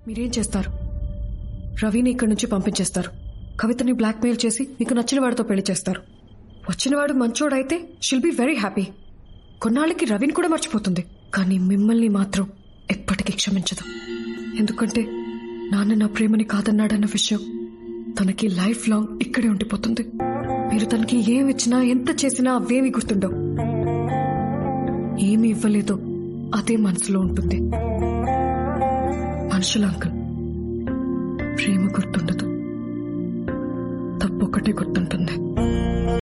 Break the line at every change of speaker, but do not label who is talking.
మీరేం చేస్తారు రవిని ఇక్కడి నుంచి పంపించేస్తారు కవితని బ్లాక్మెయిల్ చేసి మీకు నచ్చిన వాడితో పెళ్లి చేస్తారు వచ్చినవాడు మంచోడైతే షిల్ బి వెరీ హ్యాపీ కొన్నాళ్ళకి రవిని కూడా మర్చిపోతుంది కానీ మిమ్మల్ని మాత్రం ఎప్పటికీ క్షమించదు ఎందుకంటే నాన్న నా ప్రేమని కాదన్నాడన్న విషయం తనకి లైఫ్ లాంగ్ ఇక్కడే ఉండిపోతుంది మీరు తనకి ఏం ఇచ్చినా ఎంత చేసినా అవేమి గుర్తుండవు ఏమి ఇవ్వలేదో అదే మనసులో ఉంటుంది మనుషుల అంకుల్ ప్రేమ గుర్తుండదు తప్పొక్కటే గుర్తుంటుంది